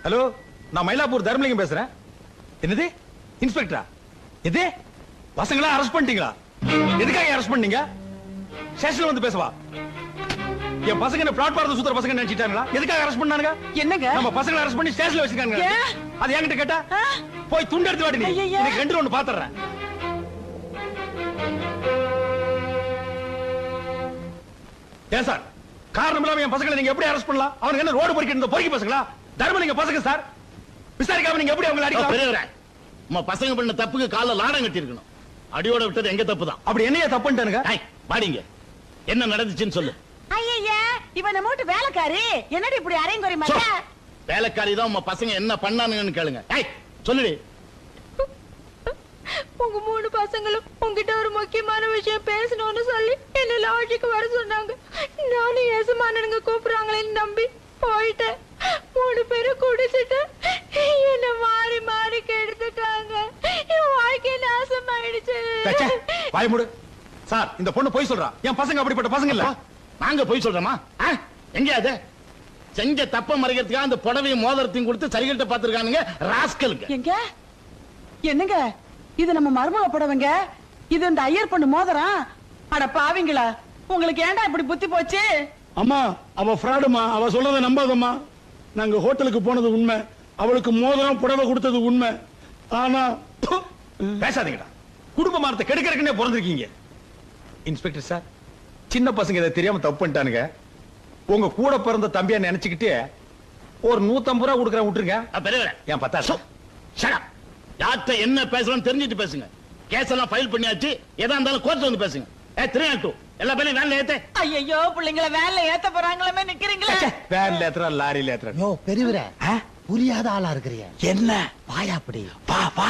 Hello நான் மயிலாப்பூர் தர்மலிங்கம் பேசுறேன் என்னது இன்ஸ்பெக்டரா எது பசங்களா அரெஸ்ட் பண்ணிட்டீங்களா எதுக்காக அரெஸ்ட் பண்ணீங்க ஸ்டேஷன்ல வந்து பேசவா என் பசங்க என்ன பிளாட்பாரத்தை சுத்துற பசங்க நினைச்சிட்டாங்களா எதுக்காக அரெஸ்ட் பண்ணானுங்க என்னங்க நம்ம பசங்களை அரெஸ்ட் பண்ணி ஸ்டேஷன்ல வச்சிருக்காங்க ஏன்? அது என்கிட்ட கேட்டா ஆ? போய் துண்டு எடுத்து வாடி நீ ஐயையே. எனக்கு ரெண்டு ஒண்ணு பாத்துறேன் ஏன் சார் காரணம் இல்லாம என் பசங்களை நீங்க எப்படி அரெஸ்ட் பண்ணலாம் அவனுக்கு என்ன ரோடு பொறுக்கி இருந்த பொறுக்கி பசங்களா தர்மலிங்க பசங்க சார் விசாரிக்காம நீங்க எப்படி அவங்களை அடிக்கலாம் பெரியவரே நம்ம பசங்க பண்ண தப்புக்கு கால லாடம் கட்டி இருக்கணும் அடியோட விட்டது எங்க தப்பு தான் அப்படி என்னைய தப்புன்ட்டானுங்க பாடிங்க என்ன நடந்துச்சுன்னு சொல்லு ஐயா இவன் நம்ம வீட்டு வேலைக்காரி என்னடி இப்படி அரைங்குறை சொல். மாட்டா வேலைக்காரி தான் உங்க பசங்க என்ன பண்ணானுங்கன்னு கேளுங்க ஏய், சொல்லுடி உங்க மூணு பசங்களும் உங்ககிட்ட ஒரு முக்கியமான விஷயம் பேசணும்னு சொல்லி என்ன லாட்ஜுக்கு வர சொன்னாங்க நானும் எசமானனுங்க கூப்பிடுறாங்களேன்னு நம்பி போயிட்டேன் மூணு பேரும் குடிச்சிட்டு என்ன மாறி மாறி கெடுத்துட்டாங்க என் வாழ்க்கை நாசமாயிடுச்சு தச்சே, வாய் மூடு சார் இந்த பொண்ணு போய் சொல்றா என் பசங்க அப்படிப்பட்ட பசங்க இல்ல நாங்க போய் சொல்றோமா ஆ? எங்க அது செஞ்ச தப்ப மறைக்கிறதுக்காக அந்த புடவையும் மோதிரத்தையும் கொடுத்து சரிகிட்ட பாத்துருக்கானுங்க ராஸ்கலுக்கு எங்க என்னங்க இது நம்ம மருமக புடவைங்க இது இந்த ஐயர் பொண்ணு மோதிரம் அட பாவிங்களா உங்களுக்கு ஏன்டா இப்படி புத்தி போச்சு அம்மா அவ ஃப்ராடுமா அவ சொல்றத நம்பாதம்மா நாங்க ஹோட்டலுக்கு போனது உண்மை அவளுக்கு மோதிரம் புடவை கொடுத்தது உண்மை ஆனா ப்பு, பேசாதீங்கடா குடும்ப மரத்தை கெடுக்கிறதுக்குன்னே பிறந்திருக்கீங்க இன்ஸ்பெக்டர் சார் சின்ன பசங்க இதை தெரியாம தப்பு பண்ணிட்டானுங்க உங்க கூட பிறந்த தம்பியா நினைச்சுக்கிட்டு ஒரு நூத்தம்பது ரூபா கொடுக்குறேன் விட்டுருங்க ஆ, பெரியவரே ஏன் பத்தாசா Shut up. யார்கிட்ட என்ன பேசணும்னு தெரிஞ்சுட்டு பேசுங்க கேஸ் எல்லாம் ஃபைல் பண்ணியாச்சு எதா இருந்தாலும் கோர்ட்ல வந்து பேசுங்க ஏ த்ரீ டூ எல்லா பேரையும் வேலை ஏத்தே ஐயோ பிள்ளைங்கள வேன்ல ஏத்த போறாங்களே நிக்கிறீங்களே வேன்ல ஏத்துறா லாரியில ஏத்துறா யோ பெரியவரே புரியாத ஆளா இருக்கிறிய என்ன வாயா அப்படி வா வா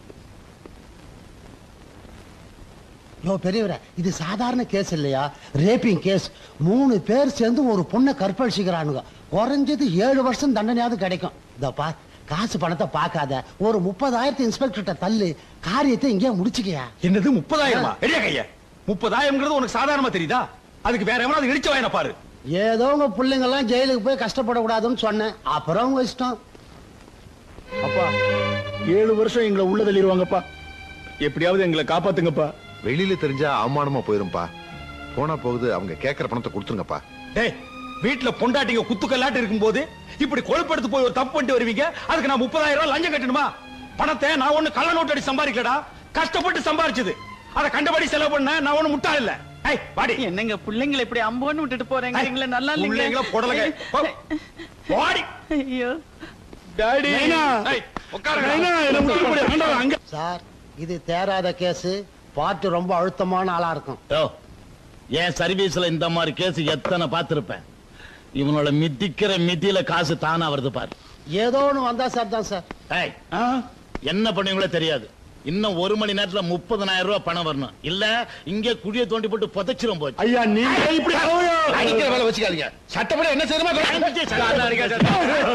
யோ பெரியவரே இது சாதாரண கேஸ் இல்லையா ரேப்பிங் கேஸ் மூணு பேர் சேர்ந்து ஒரு பொண்ணை கற்பழிச்சுக்கிறானுங்க குறைஞ்சது ஏழு வருஷம் தண்டனையாவது கிடைக்கும் இதப்பா காசு பணத்தை பார்க்காத ஒரு முப்பதாயிரத்து இன்ஸ்பெக்டர்கிட்ட தள்ளு காரியத்தை இங்கே முடிச்சுக்கயா என்னது முப்பதாயிரமா எடியா கைய முப்பதாயிரம்ங்கிறது உனக்கு சாதாரணமா தெரியுதா அதுக்கு வேற எவனாவது இடிச்ச வாயின பாரு ஏதோ உங்க பிள்ளைங்க எல்லாம் ஜெயிலுக்கு போய் கஷ்டப்படக்கூடாதுன்னு சொன்னேன் அப்புறம் உங்க இஷ்டம் அப்பா ஏழு வருஷம் எங்களை உள்ள தள்ளிடுவாங்கப்பா எப்படியாவது எங்களை காப்பாத்துங்கப்பா வெளியில தெரிஞ்சா அவமானமா போயிரும்பா போனா போகுது அவங்க கேக்குற பணத்தை கொடுத்துருங்கப்பா டேய் வீட்டுல பொண்டாட்டிங்க குத்துக்கல்லாட்டு இருக்கும்போது இப்படி கொழுப்படுத்து போய் ஒரு தப்பு பண்ணிட்டு வருவீங்க அதுக்கு நான் முப்பதாயிரம் ரூபாய் லஞ்சம் கட்டணுமா பணத்தை நான் ஒண்ணு கள்ள நோட்டு அடி சம்பாதிக்கலடா கஷ்டப்பட்டு சம்பாரிச்சது அத கண்டபடி செலவு பண்ண நான் ஒண்ணு முட்டாள் இல்ல ஏய் வாடி என்னங்க பிள்ளைங்களை இப்படி அம்போன்னு விட்டுட்டு போறேங்கிறீங்களே நல்லா பிள்ளைங்கள புடலங்க போ. வாடி ஐயோ டாடி ஏய், உட்காருங்க. என்ன விட்டு போடு. ஆண்டவா, அங்க சார் இது தேராத கேஸ் பாட்டு ரொம்ப அழுத்தமான ஆளா இருக்கும் யோ என் சர்வீஸ்ல இந்த மாதிரி கேஸ் எத்தனை பார்த்திருப்பேன் இவனோட மிதிக்கிற மிதியில காசு தானா வருது பாரு ஏதோ ஒண்ணு வந்தா சார் தான் சார் ஏய் என்ன பண்ணுவீங்களோ தெரியாது இன்னும் ஒரு மணி நேரத்துல முப்பதனாயிரம் ரூபாய் பணம் வரணும் இல்ல இங்க குழிய தோண்டி போட்டு புதைச்சிரும் போச்சு ஐயா நீங்க இப்படி அடிக்கிற வேலை வச்சுக்காதீங்க சட்டப்படி என்ன செய்யணுமோ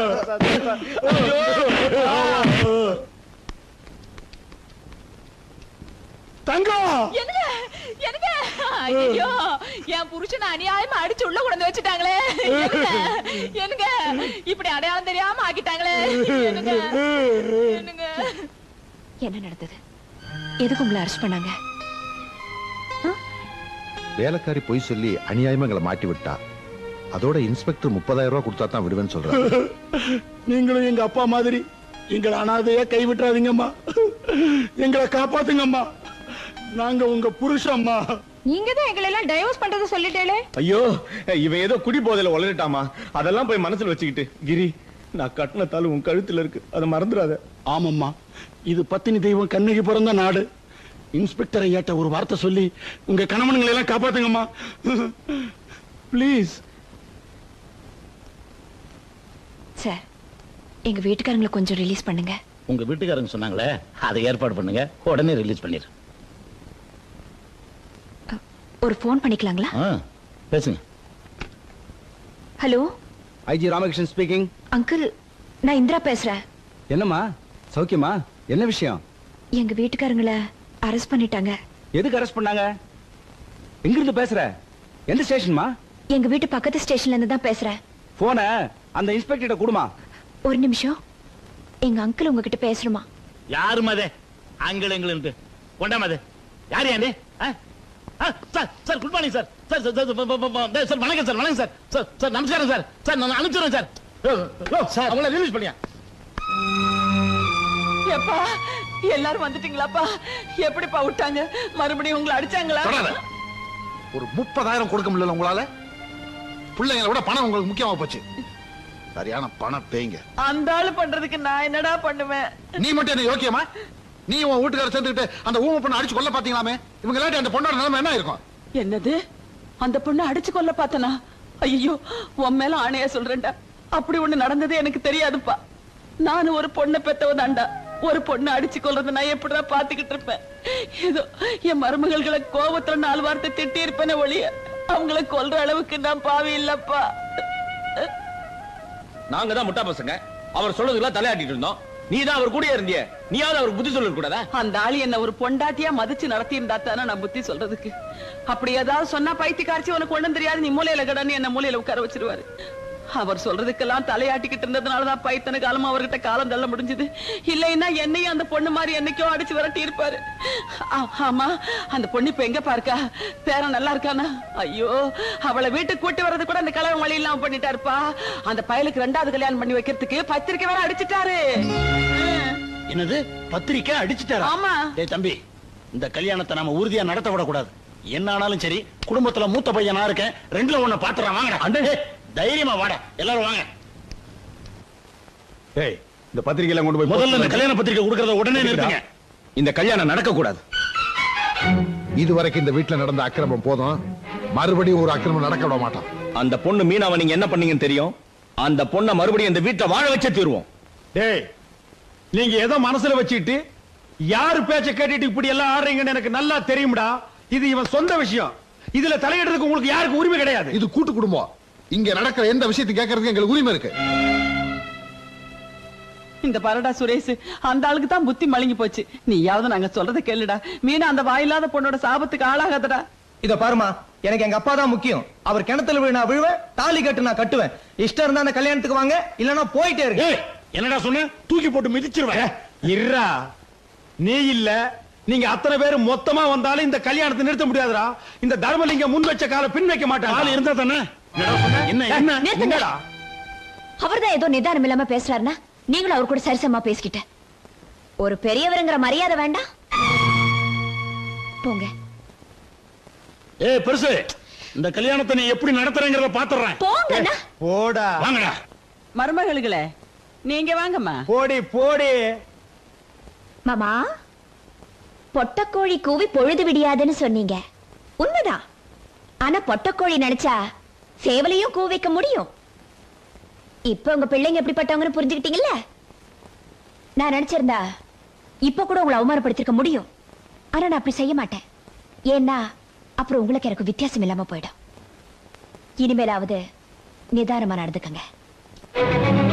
தங்கம் என்னங்க என்னங்க ஐயோ என் புருஷனை அநியாயமா அடிச்சு உள்ள கொண்டு வச்சுட்டாங்களே என்னங்க என்னங்க இப்படி அடையாளம் தெரியாம ஆக்கிட்டாங்களே என்னங்க என்னங்க என்ன நடந்தது எதுக்கு உங்களை அரெஸ்ட் பண்ணாங்க வேலைக்காரி பொய் சொல்லி அநியாயமா எங்களை மாட்டி விட்டா அதோட இன்ஸ்பெக்டர் முப்பதாயிரம் ரூபாய் கொடுத்தா தான் விடுவேன்னு சொல்றாரு நீங்களும் எங்க அப்பா மாதிரி எங்களை அனாதையா கைவிட்டுறாதீங்கம்மா எங்களை காப்பாத்துங்கம்மா நாங்க உங்க புருஷம்மா நீங்க தான் எங்களை எல்லாம் டைவர்ஸ் பண்றதை சொல்லிட்டேலே ஐயோ இவன் ஏதோ குடி போதையில வளரட்டாமா அதெல்லாம் போய் மனசுல வச்சுக்கிட்டு கிரி நான் கட்டின தாலு உன் கழுத்துல இருக்கு அதை மறந்துடாத ஆமாம்மா இது பத்தினி தெய்வம் கண்ணகி பிறந்த நாடு இன்ஸ்பெக்டரை ஏட்ட ஒரு வார்த்தை சொல்லி உங்க கணவன்களை எல்லாம் காப்பாத்துங்கம்மா ப்ளீஸ் சார் எங்க வீட்டுக்காரங்களை கொஞ்சம் ரிலீஸ் பண்ணுங்க உங்க வீட்டுக்காரங்க சொன்னாங்களே அதை ஏற்பாடு பண்ணுங்க உடனே ரிலீஸ் பண்ணிரு ஒரு ஃபோன் பண்ணிக்கலாங்களா ஆ, பேசுங்க hello IG Ramakrishnan speaking uncle நான் இந்திரா பேசுறேன் என்னம்மா சௌக்கியமா என்ன விஷயம் எங்க வீட்டுக்காரங்கள அரெஸ்ட் பண்ணிட்டாங்க எதுக்கு அரெஸ்ட் பண்ணாங்க எங்க இருந்து பேசுற எந்த ஸ்டேஷன்மா எங்க வீட்டு பக்கத்து ஸ்டேஷன்ல இருந்து தான் பேசுறேன் போன அந்த இன்ஸ்பெக்டர் கொடுமா ஒரு நிமிஷம் எங்க அங்கிள் உங்ககிட்ட பேசணுமா யாரு மதே ஆங்கில எங்களுக்கு கொண்டா மதே யார் யாரு sir sir good morning sir sir sir sir ப- ப- ப- சார் வணக்கம் சார் வணக்கம் சார் சார் சார் நமஸ்காரம் சார் சார் நான் அனுப்பிச்சுறேன் சார் சார் அவங்கள ரிலீஸ் பண்ணியா எப்பா எல்லாரும் வந்துட்டீங்களாப்பா எப்படிப்பா விட்டாங்க மறுபடியும் உங்களை அடிச்சாங்களா சொல்லாத. ஒரு முப்பதாயிரம் கொடுக்க முடியல உங்களால பிள்ளைங்களை விட பணம் உங்களுக்கு முக்கியமா போச்சு சரியான பணம் பேய்ங்க அந்த ஆளு பண்றதுக்கு நான் என்னடா பண்ணுவேன் நீ மட்டும் என்ன யோக்கியமா நீ உன் வீட்டுக்கார சேர்ந்துக்கிட்டு அந்த ஊமை பொண்ணை அடிச்சு கொல்ல பாத்தீங்களாமே இவங்க இல்லாட்டி அந்த பொண்ணோட நிலைமை என்ன இருக்கும் என்னது அந்த பொண்ணு அடிச்சு கொல்ல பார்த்தனா ஐயோ உன் மேல ஆணையா சொல்றேன்டா அப்படி ஒண்ணு நடந்தது எனக்கு தெரியாதுப்பா நான் ஒரு பொண்ணை பெத்தவதாண்டா ஒரு பொண்ணு அடிச்சு கொல்றத நான் எப்படிதான் பாத்துக்கிட்டு இருப்பேன் ஏதோ என் மருமகள்களை கோபத்துல நாலு வார்த்தை திட்டி இருப்பேனே ஒழிய அவங்கள கொல்ற அளவுக்கு நான் பாவி இல்லப்பா நாங்க தான் முட்டா பசங்க அவர் சொல்றதுக்கெல்லாம் தலையாட்டிட்டு இருந்தோம் நீ தான் அவர் கூட இருந்திய நீயாவது அவருக்கு புத்தி சொல்ல கூடாதா அந்த ஆளு என்ன ஒரு பொண்டாட்டியா மதிச்சு நடத்தி இருந்தா தானே நான் புத்தி சொல்றதுக்கு அப்படி ஏதாவது சொன்னா பைத்தியக்காரச்சி உனக்கு ஒண்ணும் தெரியாது நீ மூலையில கடன்னு என்ன மூலையில உட்கார வச்சிருவாரு அவர் சொல்றதுக்கெல்லாம் தலையாட்டிக்கிட்டு இருந்ததுனாலதான் பைத்தன காலமா அவர்கிட்ட காலம் தள்ள முடிஞ்சது இல்லைன்னா என்னையும் அந்த பொண்ணு மாதிரி என்னைக்கோ அடிச்சு விரட்டி இருப்பாரு ஆ- ஆமா அந்த பொண்ணு இப்ப எங்க பார்க்கா பேரன் நல்லா இருக்கானா ஐயோ அவளை வீட்டுக்கு கூட்டி வர்றது கூட அந்த கலவரம் வழி இல்லாம பண்ணிட்டாருப்பா அந்த பயலுக்கு ரெண்டாவது கல்யாணம் பண்ணி வைக்கிறதுக்கு பத்திரிக்கை வேற அடிச்சிட்டாரு என்னது பத்திரிக்கை அடிச்சுட்டாரா ஆமா டேய் தம்பி இந்த கல்யாணத்தை நாம உறுதியா நடத்த விடக்கூடாது என்ன ஆனாலும் சரி குடும்பத்துல மூத்த பையனா இருக்கேன் ரெண்டுல ஒண்ணு பாத்துறேன் வாங்கடா அண்டே தைரியமா வாடா எல்லாரும் வாங்க ஏய் இந்த பத்திரிகையில கொண்டு போய் முதல்ல இந்த கல்யாண பத்திரிக்கை கொடுக்கறத உடனே நிறுத்துங்க இந்த கல்யாணம் நடக்க கூடாது இதுவரைக்கும் இந்த வீட்டுல நடந்த அக்கிரமம் போதும் மறுபடியும் ஒரு அக்கிரமம் நடக்க விட மாட்டோம் அந்த பொண்ணு மீனாவை நீங்க என்ன பண்ணீங்கன்னு தெரியும் அந்த பொண்ணை மறுபடியும் இந்த வீட்டை வாழ வச்சே தீருவோம் டேய் நீங்க ஏதோ மனசுல வச்சுக்கிட்டு யாரு பேச்ச கேட்டுட்டு இப்படி எல்லாம் ஆடுறீங்கன்னு எனக்கு நல்லா தெரியும்டா இது இவன் சொந்த விஷயம் இதுல தலையிடுறதுக்கு உங்களுக்கு யாருக்கு உரிமை கிடையாது இது கூட்டு குடும்பம் இங்க நடக்கிற எந்த விஷயத்தையும் கேட்கறதுக்கு எங்களுக்கு உரிமை இருக்கு இந்த பரடா சுரேஷ் அந்த ஆளுக்கு தான் புத்தி மழுங்கி போச்சு நீயாவது நாங்க சொல்றத கேளுடா மீனா அந்த வாயில்லாத பொண்ணோட சாபத்துக்கு ஆளாகாதடா இத பாருமா எனக்கு எங்க அப்பா தான் முக்கியம் அவர் கிணத்துல விழு நான் விழுவேன் தாலி கட்டு நான் கட்டுவேன் இஷ்டம் இருந்தா அந்த கல்யாணத்துக்கு வாங்க இல்லனா போயிட்டே இருக்கு ஏய் என்னடா சொன்ன தூக்கி போட்டு மிதிச்சிருவேன் இருடா நீ இல்ல நீங்க அத்தனை பேர் மொத்தமா வந்தாலும் இந்த கல்யாணத்தை நிறுத்த முடியாதுடா இந்த தர்மலிங்கம் முன் வச்ச கால பின் வைக்க ஆள் மாட்டான் இருந்தா தானே என்னடா சொன்ன? என்ன என்ன நிறுத்துங்க. என்னடா அவர்தான் ஏதோ நிதானம் இல்லாம பேசுறாருன்னா நீங்களும் அவர் கூட சரிசமா பேசிக்கிட்ட ஒரு பெரியவருங்கிற மரியாதை வேண்டாம் போங்க ஏய் பெருசு இந்த கல்யாணத்தை நீ எப்படி நடத்துறேங்கிறத பாத்துறேன் போங்கண்ணா போடா வாங்கடா மருமகளுகளே நீங்க வாங்கம்மா போடி போடி மாமா பொட்டக்கோழி கூவி பொழுது விடியாதுன்னு சொன்னீங்க உண்மைதான் ஆனா பொட்டக்கோழி நினைச்சா சேவலையும் கூவி வைக்க முடியும் இப்ப உங்க பிள்ளைங்க எப்படிப்பட்டவங்கன்னு புரிஞ்சுக்கிட்டீங்கல்ல நான் நினைச்சிருந்தா இப்ப கூட உங்களை அவமானப்படுத்திருக்க முடியும் ஆனா நான் அப்படி செய்ய மாட்டேன் ஏன்னா அப்புறம் உங்களுக்கு எனக்கு வித்தியாசம் இல்லாம போயிடும் இனிமேலாவது நிதானமா நடந்துக்கங்க